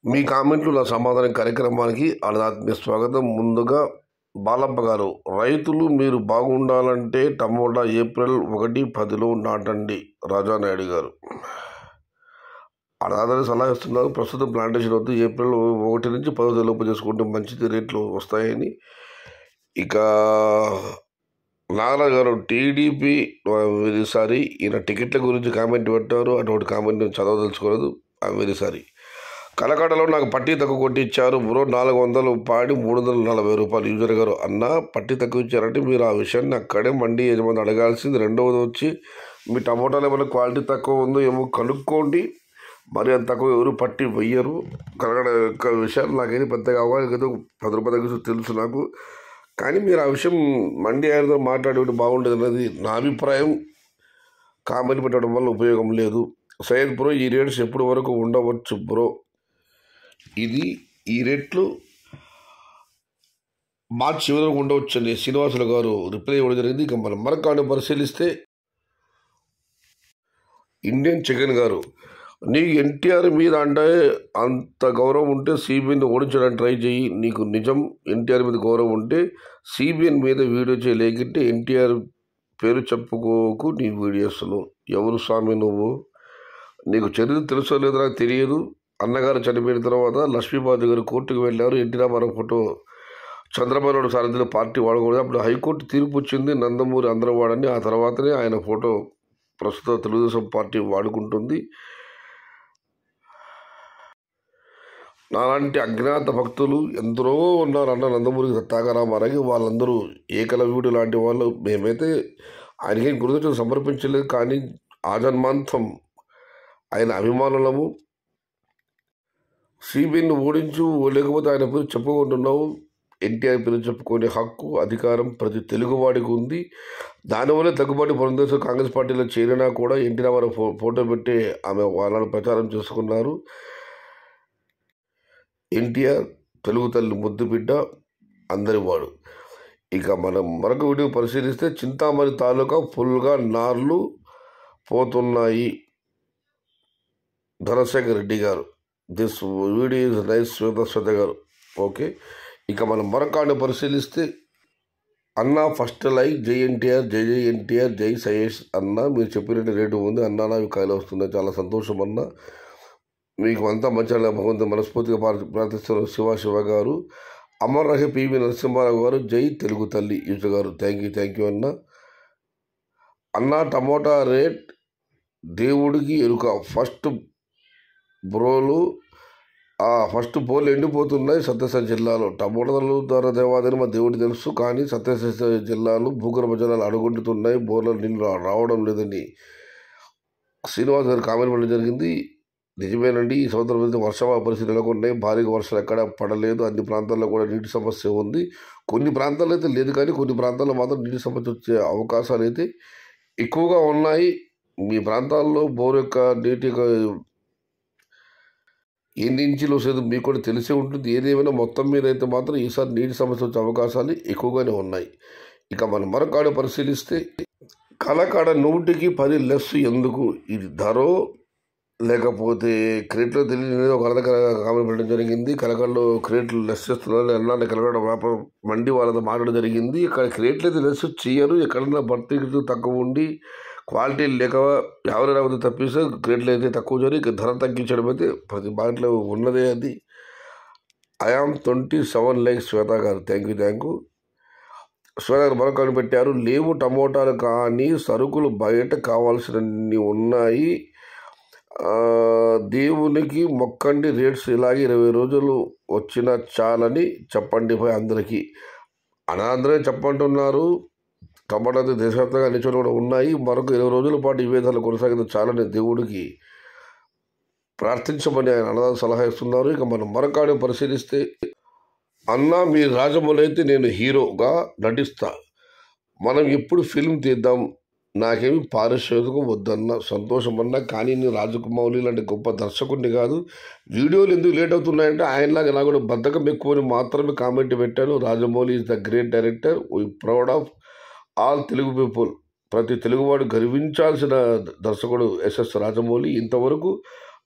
మీ కామెంట్లు నా సమాధానం కార్యక్రమానికి ఆత్మీయ స్వాగతం ముందుగా బాలప్ప గారు రైతులు మీరు బాగుండాలంటే టమోటా ఏప్రిల్ ఒకటి పదిలో నాటండి రాజానాయుడు గారు అనాథని సలహా ఇస్తున్నారు ప్రస్తుతం ప్లాంటేషన్ వద్దు ఏప్రిల్ ఒకటి నుంచి పదో లోపు చేసుకుంటే మంచిది రేట్లు వస్తాయని ఇక నాగరాజు గారు టీడీపీ వెరీ సారీ ఈయన టికెట్ల గురించి కామెంట్ పెట్టారు అటువంటి కామెంట్ నేను చదవదలుచుకోలేదు వెరీ సారీ కలకడలో నాకు పట్టీ తక్కువ కొట్టించారు బ్రో నాలుగు వందలు పాడి మూడు వందల నలభై రూపాయలు యూజర్ గారు అన్న పట్టీ తక్కువ ఇచ్చారంటే మీరు ఆ విషయాన్ని అక్కడే మండి యజమాని అడగాల్సింది రెండవది వచ్చి మీ టమోటాలు ఏమైనా క్వాలిటీ తక్కువ ఉందో ఏమో కనుక్కోండి మరి అంత తక్కువ ఎవరు పట్టి వెయ్యరు కలగడ యొక్క విషయాలు నాకైతే పెద్దగా అవగాహన లేదు పది రూపాయల దగ్గర తెలుసు నాకు కానీ మీరు ఆ విషయం మండి ఆయనతో మాట్లాడేది బాగుండేది అనేది నా అభిప్రాయం కామెంట్ పెట్టడం వల్ల ఉపయోగం లేదు సయ్యద్ బ్రో ఈ రేట్స్ ఎప్పటి వరకు ఉండవచ్చు బ్రో ఇది ఈ రేట్లు మార్చి చివరి వరకు ఉండవచ్చు అని శ్రీనివాసులు గారు రిప్లై ఇవ్వడం జరిగింది ఇక మనం మరొక పరిశీలిస్తే ఇండియన్ చికెన్ గారు నీకు ఎన్టీఆర్ మీద అంటే అంత గౌరవం ఉంటే సిబిఎన్ ఓడించడానికి ట్రై చేయి నీకు నిజం ఎన్టీఆర్ మీద గౌరవం ఉంటే సిబిఎన్ మీద వీడియో చేయి లేకుంటే ఎన్టీఆర్ పేరు చెప్పుకోకు నీ వీడియోస్లో ఎవరు స్వామి నువ్వు నీకు చరిత్ర తెలుసో లేదో నాకు తెలియదు అన్నగారు చనిపోయిన తర్వాత లక్ష్మీబాద్ గారు కోర్టుకు వెళ్ళారు ఎన్టీ రామారావు ఫోటో చంద్రబాబు నాయుడు సారథిలో పార్టీ వాడకూడదు అప్పుడు హైకోర్టు తీర్పు వచ్చింది నందమూరి అందరం వాడని ఆ తర్వాతనే ఆయన ఫోటో ప్రస్తుత తెలుగుదేశం పార్టీ వాడుకుంటుంది నాలాంటి అజ్ఞాత భక్తులు ఎందరో ఉన్నారు అన్న నందమూరి తాగారామారాకి వాళ్ళందరూ ఏకలవ్యుడు లాంటి వాళ్ళు మేమైతే ఆయనకేం గురుదక్షిణ సమర్పించలేదు కానీ ఆజన్మాంతం ఆయన అభిమానులము సిబిఎన్ ఓడించు లేకపోతే ఆయన పేరు చెప్పుకుంటున్నావు ఎన్టీఆర్ పేరు చెప్పుకునే హక్కు అధికారం ప్రతి తెలుగువాడికి ఉంది దానివల్ల తగ్గుబాటు పొందేసి కాంగ్రెస్ పార్టీలో చేరినా కూడా ఎన్టీ రామారావు ఫో ఫోటో పెట్టి ఆమె వాళ్ళని ప్రచారం చేసుకున్నారు ఎన్టీఆర్ తెలుగు తల్లి ముద్దు బిడ్డ అందరి వాడు ఇక మనం మరొక వీడియో పరిశీలిస్తే చింతామణి తాలూకా ఫుల్గా నార్లు పోతున్నాయి Dhanasekhar Reddy garu this video is nice Shweta Shweta garu okay ఇక మనం మరొక పరిశీలిస్తే అన్న ఫస్ట్ లైక్ జై ఎన్టీఆర్ జై జై ఎన్టీఆర్ జై సయేష్ అన్న మీరు చెప్పినట్టు రేటు ఉంది అన్న నాకు కాయలు వస్తున్నాయి చాలా సంతోషం అన్న మీకు అంతా మంచి భగవంతుని మనస్ఫూర్తిగా ప్రార్థిస్తున్న శివ శివ గారు అమర్ రహి పివి నరసింహారావు గారు జై తెలుగు తల్లి యూజ గారు థ్యాంక్ యూ థ్యాంక్ యూ అన్న అన్న టమోటా రేట్ దేవుడికి ఎరుక ఫస్ట్ బ్రోలు ఫస్ట్ పోలు ఎండిపోతున్నాయి సత్యసాయి జిల్లాలో టమోటాలు ధర దేవాదని మా దేవుడికి తెలుసు కానీ సత్యసాయి జిల్లాలో భూగర్భ జలాలు అడుగుంటున్నాయి బోర్ల నీళ్ళు రావడం లేదని శ్రీనివాస్ గారు కామెంట్ పెట్టడం జరిగింది నిజమేనండి ఈ సంవత్సరం అయితే వర్షాభావ పరిస్థితులు నెలకొన్నాయి భారీగా వర్షాలు ఎక్కడ పడలేదు అన్ని ప్రాంతాల్లో కూడా నీటి సమస్య ఉంది కొన్ని ప్రాంతాల్లో అయితే లేదు కానీ కొన్ని ప్రాంతాల్లో మాత్రం నీటి సమస్య వచ్చే అవకాశాలు అయితే ఎక్కువగా ఉన్నాయి మీ ప్రాంతాల్లో బోర్ యొక్క నీటి ఎన్ని ఇంచులు వచ్చేది మీకు కూడా తెలిసే ఉంటుంది ఏదేమైనా మొత్తం మీద అయితే మాత్రం ఈసారి నీటి సమస్య వచ్చే అవకాశాలు ఎక్కువగానే ఉన్నాయి ఇక మనం మరొక పరిశీలిస్తే కలకాడ నూటికి పది లెస్ ఎందుకు ఇది ధరో లేకపోతే క్రేట్లో తెలియని ఒక అర్ధ కామెంట్ పెట్టడం జరిగింది కలకడలో క్రేట్లు లెస్ చేస్తున్నారు ఎన్నాళ్ళు కలకడ వ్యాపారం మండి వాళ్ళతో మాట్లాడడం జరిగింది ఇక్కడ క్రేట్లు అయితే లెస్ చేయరు ఎక్కడన్నా భర్తీ తక్కువ ఉండి క్వాలిటీ లేక ఎవరైనా అయితే తప్పిస్తే క్రేట్లు అయితే తక్కువ చేయరు ఇక ధర తగ్గించడం అయితే ప్రతి బాటిలో ఉన్నదే అది I am twenty seven like Shweta garu thank you thank you Shweta garu మరొక పెట్టారు లేవు టమోటాలు కానీ సరుకులు బయట కావాల్సినన్ని ఉన్నాయి దేవునికి మొక్కండి రేట్స్ ఇలాగే ఇరవై రోజులు వచ్చిన చాలని చెప్పండి పై అందరికీ అనాందరే చెప్పంటున్నారు టమాటా దేశవ్యాప్తంగా అన్ని చోట్ల కూడా ఉన్నాయి మరొక ఇరవై రోజుల పాటు ఈ విధాలు కొనసాగితే చాలని దేవుడికి ప్రార్థించమని ఆయన అన్నదాన్ని సలహా ఇస్తున్నారు ఇక మనం మరొక పరిశీలిస్తే అన్న మీ రాజమౌళి అయితే నేను హీరోగా నటిస్తా మనం ఎప్పుడు ఫిల్మ్ తీద్దాం నాకేమి పారిశ్రామికం వద్దన్న సంతోషం అన్నా కానీ నేను రాజకుమారి లాంటి గొప్ప దర్శకుడిని కాదు వీడియోలు ఎందుకు లేట్ అవుతున్నాయంటే ఆయనలాగా నాకు కూడా బద్ధకం ఎక్కువని మాత్రమే కామెంట్ పెట్టాను Rajamouli is the great director we proud of all Telugu people ప్రతి తెలుగువాడు గర్వించాల్సిన దర్శకుడు ఎస్ఎస్ రాజమౌళి ఇంతవరకు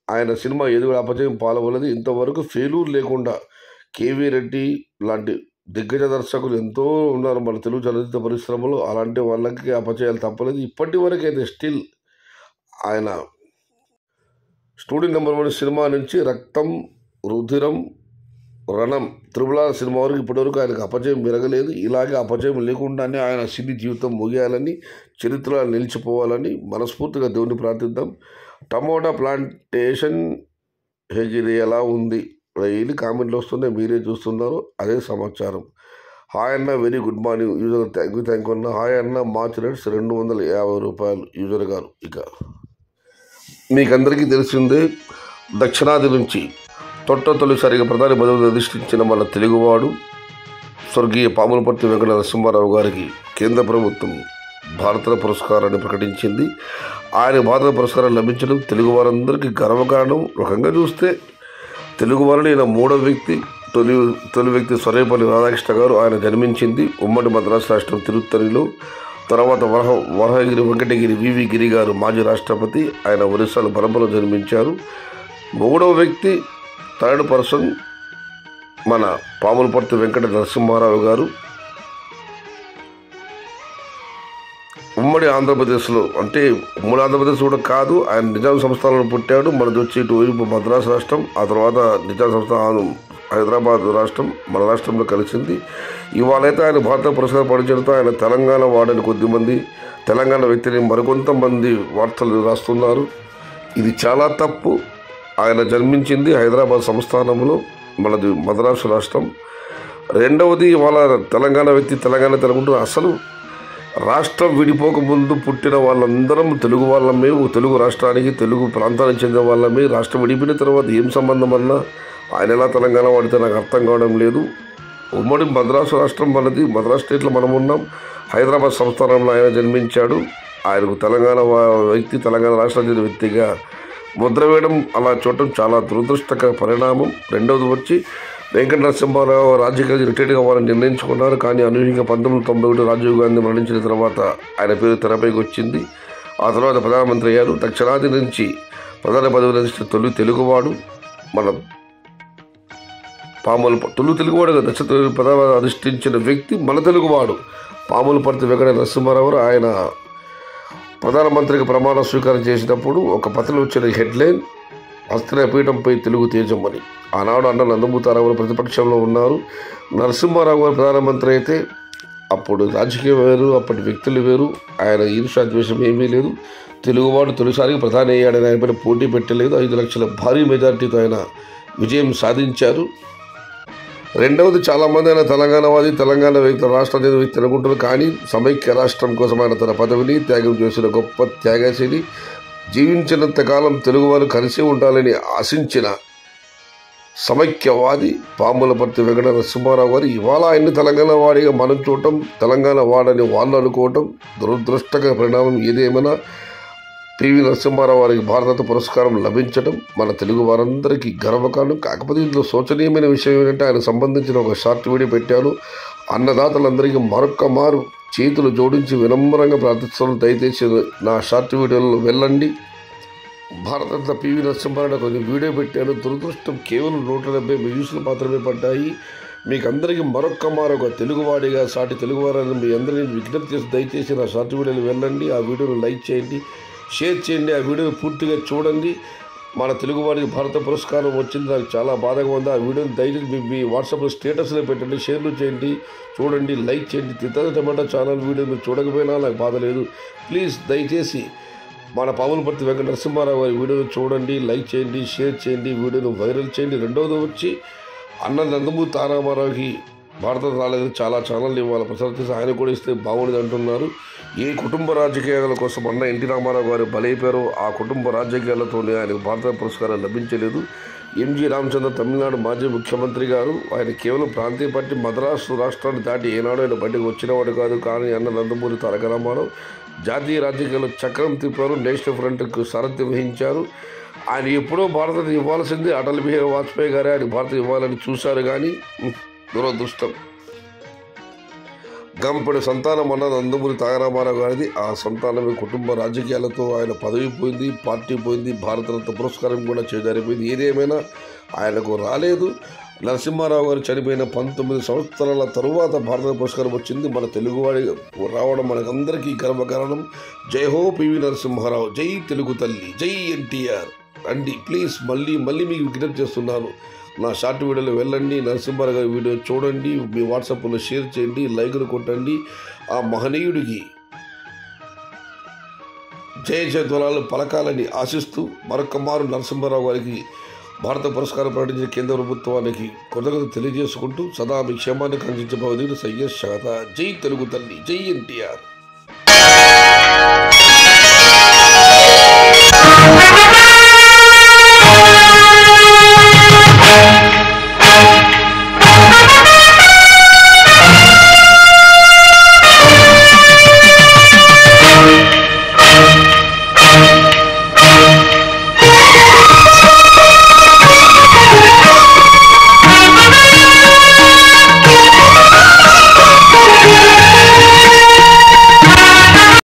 ఆయన సినిమా ఎదుగు అపజయం పాల్గొనలేదు ఇంతవరకు ఫెయిల్యూర్ లేకుండా కేవీ రెడ్డి లాంటి దిగ్గజ దర్శకులు ఎంతో ఉన్నారు మన తెలుగు చలనచిత్ర పరిశ్రమలో అలాంటి వాళ్ళకి అపజయాలు తప్పలేదు ఇప్పటి వరకు అయితే స్టిల్ ఆయన స్టూడియో నెంబర్ వన్ సినిమా నుంచి రక్తం రుధిరం రణం త్రిపుల సినిమా వరకు ఇప్పటివరకు ఆయనకు అపజయం పెరగలేదు ఇలాగే అపజయం లేకుండానే ఆయన సినీ జీవితం ముగియాలని చరిత్రలో నిలిచిపోవాలని మనస్ఫూర్తిగా దేవుని ప్రార్థిద్దాం టమోటా ప్లాంటేషన్ హెజిరి ఎలా ఉంది డైలీ కామెంట్లు వస్తున్నాయి మీరే చూస్తున్నారు అదే సమాచారం హాయ్ అన్న very good morning user thank you thank you అన్న హాయ్ అన్న మార్చ్ రేట్స్ రెండు వందల యాభై రూపాయలు యూజర్ గారు ఇక మీకందరికీ తెలిసిందే దక్షిణాది నుంచి తొట్ట తొలిసారిగా ప్రధాని పదవిని అధిష్ఠించిన మన తెలుగువాడు స్వర్గీయ పాములపర్తి వెంకట నరసింహారావు గారికి కేంద్ర ప్రభుత్వం భారత పురస్కారాన్ని ప్రకటించింది ఆయన భారత పురస్కారం లభించడం తెలుగు వారందరికీ గర్వకారణం రకంగా చూస్తే తెలుగు వారిని ఈయన మూడో వ్యక్తి తొలి తొలి వ్యక్తి సర్వేపల్లి రాధాకృష్ణ గారు ఆయన జన్మించింది ఉమ్మడి మద్రాసు రాష్ట్రం తిరుత్తణిలో తర్వాత వరహ వరహగిరి వెంకటగిరి వివి గిరి గారు మాజీ రాష్ట్రపతి ఆయన ఒరిస్సాలో పరంపరలో జన్మించారు మూడవ వ్యక్తి థర్డ్ పర్సన్ మన పాములపర్తి వెంకట నరసింహారావు గారు ఉమ్మడి ఆంధ్రప్రదేశ్లో అంటే ఉమ్మడి ఆంధ్రప్రదేశ్ కూడా కాదు ఆయన నిజాం సంస్థానంలో పుట్టాడు మనది వచ్చి ఇటు వైపు మద్రాసు రాష్ట్రం ఆ తర్వాత నిజాం సంస్థానం హైదరాబాద్ రాష్ట్రం మన రాష్ట్రంలో కలిసింది ఇవాళైతే ఆయన భారత పురస్కారం పడించడంతో ఆయన తెలంగాణ వాడని కొద్దిమంది తెలంగాణ వ్యక్తిని మరికొంతమంది వార్తలు రాస్తున్నారు ఇది చాలా తప్పు ఆయన జన్మించింది హైదరాబాద్ సంస్థానంలో మనది మద్రాసు రాష్ట్రం రెండవది వాళ్ళ తెలంగాణ వ్యక్తి తెలంగాణ తెలుగుంటూ అసలు రాష్ట్రం విడిపోక ముందు పుట్టిన వాళ్ళందరం తెలుగు వాళ్ళమే ఓ తెలుగు రాష్ట్రానికి తెలుగు ప్రాంతానికి చెందిన వాళ్ళమే రాష్ట్రం విడిపోయిన తర్వాత ఏం సంబంధం అన్నా ఆయన ఎలా తెలంగాణ వాడితే నాకు అర్థం కావడం లేదు ఉమ్మడి మద్రాసు రాష్ట్రం మనది మద్రాసు స్టేట్లో మనం ఉన్నాం హైదరాబాద్ సంస్థానంలో ఆయన జన్మించాడు ఆయనకు తెలంగాణ వా- వ్యక్తి తెలంగాణ రాష్ట్రం చెందిన వ్యక్తిగా ముద్ర వేయడం అలా చూడటం చాలా దురదృష్టకర పరిణామం రెండవది వచ్చి వెంకట నరసింహారావు రాజకీయాలు రిటైర్ కావాలని నిర్ణయించుకున్నారు కానీ అనూహ్యంగా పంతొమ్మిది వందల తొంభై ఒకటి రాజీవ్ గాంధీ మరణించిన తర్వాత ఆయన పేరు తెరపైకి వచ్చింది ఆ తర్వాత ప్రధానమంత్రి అయ్యారు దక్షిణాది నుంచి ప్రధాన పదవి లభించిన తొలి తెలుగువాడు మన పాముల తొలి తెలుగువాడు దక్ష ప్రధాన అధిష్ఠించిన వ్యక్తి మన తెలుగువాడు పాములపర్తి వెంకట నరసింహారావు గారు ఆయన ప్రధానమంత్రికి ప్రమాణ స్వీకారం చేసినప్పుడు ఒక పత్రికలో వచ్చిన హెడ్లైన్ హస్తన పీఠంపై తెలుగు తేజం అని ఆనాడు అన్న నందమూతారావు గారు ప్రతిపక్షంలో ఉన్నారు నరసింహారావు గారు ప్రధానమంత్రి అయితే అప్పుడు రాజకీయం వేరు అప్పటి వ్యక్తులు వేరు ఆయన ఈర్షాద్వేషం ఏమీ లేదు తెలుగువాడు తొలిసారిగా ప్రధాని అయ్యాడని ఆయన పైన పోటీ పెట్టలేదు ఐదు లక్షల భారీ మెజారిటీతో ఆయన విజయం సాధించారు రెండవది చాలామంది ఆయన తెలంగాణవాది తెలంగాణ వ్యక్తి రాష్ట్ర అధినేత వ్యక్తి అనుకుంటారు కానీ సమైక్య రాష్ట్రం కోసం ఆయన తన పదవిని త్యాగం చేసిన గొప్ప త్యాగశీలి జీవించినంత కాలం తెలుగువారు కలిసి ఉండాలని ఆశించిన సమైక్యవాది పాములపర్తి వెంకట నరసింహారావు గారు ఇవాళ ఆయన్ని తెలంగాణ వాడిగా మనం చూడటం తెలంగాణ వాడని వాళ్ళు అనుకోవటం దురదృష్టకర పరిణామం ఏదేమైనా పివి నరసింహారావు వారికి భారత పురస్కారం లభించడం మన తెలుగు వారందరికీ గర్వకారణం కాకపోతే ఇందులో శోచనీయమైన విషయం ఏంటంటే ఆయన సంబంధించిన ఒక షార్ట్ వీడియో పెట్టాను అన్నదాతలందరికీ మరొక్క మారు చేతులు జోడించి వినమ్రంగా ప్రార్థిస్తున్నాను దయచేసి నా షార్ట్ వీడియోలో వెళ్ళండి భారతంతా పివి నరసింహారావు కొంచెం వీడియో పెట్టాను దురదృష్టం కేవలం నూట డెబ్బై వ్యూస్లు మాత్రమే పడ్డాయి మీకు అందరికీ మరొక్క మరొక తెలుగువాడిగా సాటి తెలుగువారని మీ అందరినీ విజ్ఞప్తి చేసి దయచేసి నా షార్ట్ వీడియోలు వెళ్ళండి ఆ వీడియోను లైక్ చేయండి షేర్ చేయండి ఆ వీడియోని పూర్తిగా చూడండి మన తెలుగువాడికి భారత పురస్కారం వచ్చింది నాకు చాలా బాధగా ఉంది ఆ వీడియోని దయచేసి మీ మీ వాట్సాప్లో స్టేటస్లో పెట్టండి షేర్లు చేయండి చూడండి లైక్ చేయండి తిత్తల టమాటా ఛానల్ వీడియో మీరు చూడకపోయినా నాకు బాధ లేదు ప్లీజ్ దయచేసి మన పాములపర్తి వెంకట నరసింహారావు గారి వీడియోను చూడండి లైక్ చేయండి షేర్ చేయండి వీడియోను వైరల్ చేయండి రెండవది వచ్చి అన్న నందమూరి తారామారావుకి భారత రాలేదు చాలా ఛానళ్ళు ఇవ్వాలి ప్రసారం చేసి ఆయన కూడా ఇస్తే బాగుండదు అంటున్నారు ఏ కుటుంబ రాజకీయాల కోసం అన్న ఎన్టీ రామారావు గారు బలైపోయారో ఆ కుటుంబ రాజకీయాలతోనే ఆయనకు భారత పురస్కారం లభించలేదు ఎంజి రామచంద్ర తమిళనాడు మాజీ ముఖ్యమంత్రి గారు ఆయన కేవలం ప్రాంతీయ పార్టీ మద్రాసు రాష్ట్రాన్ని దాటి ఏనాడు ఆయన బయటకు వచ్చినవాడు కాదు కానీ అన్న నందమూరి తారక రామారావు జాతీయ రాజకీయాల్లో చక్రం తిప్పారు నేషనల్ ఫ్రంట్కు సారథ్యం వహించారు ఆయన ఎప్పుడో భారత ఇవ్వాల్సింది అటల్ బిహారీ వాజ్పేయి గారే ఆయన భారత ఇవ్వాలని చూశారు కానీ ఉహ్, దురదృష్టం గంపడి సంతానం అన్న నందమూరి తారరామారావు గారిది ఆ సంతానమే కుటుంబ రాజకీయాలతో ఆయన పదవి పోయింది పార్టీ పోయింది భారతరత్న పురస్కారం కూడా చేజారిపోయింది ఏదేమైనా ఆయనకు రాలేదు నరసింహారావు గారు చనిపోయిన పంతొమ్మిది సంవత్సరాల తరువాత భారత పురస్కారం వచ్చింది మన తెలుగువాడి రావడం మనకందరికీ గర్వకారణం జై హో పివి నరసింహారావు జై తెలుగు తల్లి జై ఎన్టీఆర్ అండి ప్లీజ్ మళ్ళీ మళ్ళీ మీకు విజ్ఞప్తి చేస్తున్నాను నా షార్ట్ వీడియోలో వెళ్ళండి నరసింహారావు గారి వీడియో చూడండి మీ వాట్సాప్లో షేర్ చేయండి లైకులు కొట్టండి ఆ మహనీయుడికి జయ జయధ్వనాలు పలకాలని ఆశిస్తూ మరొక మారు నరసింహారావు గారికి భారత పురస్కారం ప్రకటించిన కేంద్ర ప్రభుత్వానికి కృతజ్ఞత తెలియజేసుకుంటూ సదా మీ క్షేమాన్ని కందించబోదు సయ్యద్ షాత జై తెలుగు తల్లి జై ఎన్టీఆర్